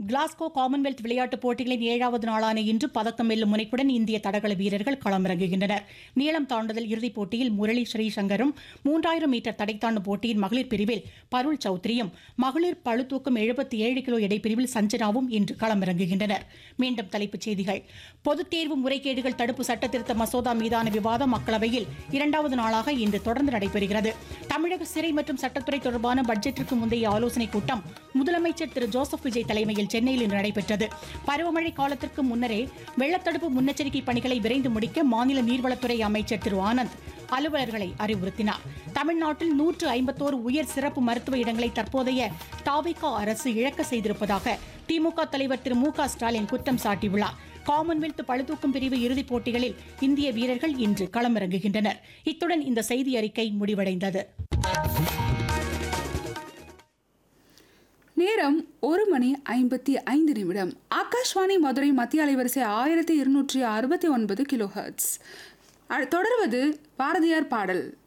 Glasgow Commonwealth விளையாட்டுப் போட்டிகளின் ஏழாவது நாளான இன்று பதக்கம் வெல்லும் முனைப்புடன் இந்திய தடகள வீரர்கள் களமிறங்குகின்றனர் நீளம் தாண்டுதல் இறுதிப் போட்டியில் முரளி ஸ்ரீசங்கரும் மூன்றாயிரம் மீட்டர் தடை தாண்டும் போட்டியின் மகளிர் பிரிவில் பருள் சௌத்ரியும் மகளிர் பளுதூக்கும் எழுபத்தி ஏழு கிலோ எடைப்பிரிவில் சஞ்சனாவும் இன்று களமிறங்குகின்றனர் மீண்டும் தலைப்புச் செய்திகள் பொதுத் தேர்வு முறைகேடுகள் தடுப்பு சட்டத்திருத்த மசோதா மீதான விவாதம் மக்களவையில் இரண்டாவது நாளாக இன்று தொடர்ந்து நடைபெறுகிறது தமிழக சிறை மற்றும் சட்டத்துறை தொடர்பான பட்ஜெட்டிற்கு முந்தைய ஆலோசனைக் கூட்டம் முதலமைச்சர் திரு ஜோசப் விஜய் தலைமையில் சென்னையில் இன்று நடைபெற்றது பருவமழை காலத்திற்கு முன்னரே வெள்ளத்தடுப்பு முன்னெச்சரிக்கை பணிகளை விரைந்து முடிக்க மாநில நீர்வளத்துறை அமைச்சர் திரு ஆனந்த் அலுவலர்களை அறிவுறுத்தினார் தமிழ்நாட்டில் நூற்று ஐம்பத்தோரு உயர் சிறப்பு மருத்துவ இடங்களை தற்போதைய தாவிகா அரசு இழக்க செய்திருப்பதாக திமுக தலைவர் திரு மு க ஸ்டாலின் குற்றம் சாட்டியுள்ளார் காமன்வெல்த் பளுதூக்கும் பிரிவு இறுதிப் போட்டிகளில் இந்திய வீரர்கள் இன்று களமிறங்குகின்றனர் இத்துடன் இந்த செய்தி அறிக்கை முடிவடைந்தது நேரம் ஒரு மணி ஐம்பத்தி ஐந்து நிமிடம் ஆகாஷ்வாணி மதுரை மத்திய அலைவரிசை ஆயிரத்தி இருநூற்றி அறுபத்தி ஒன்பது கிலோ ஹெர்ட்ஸ் தொடர்வது பாரதியார் பாடல்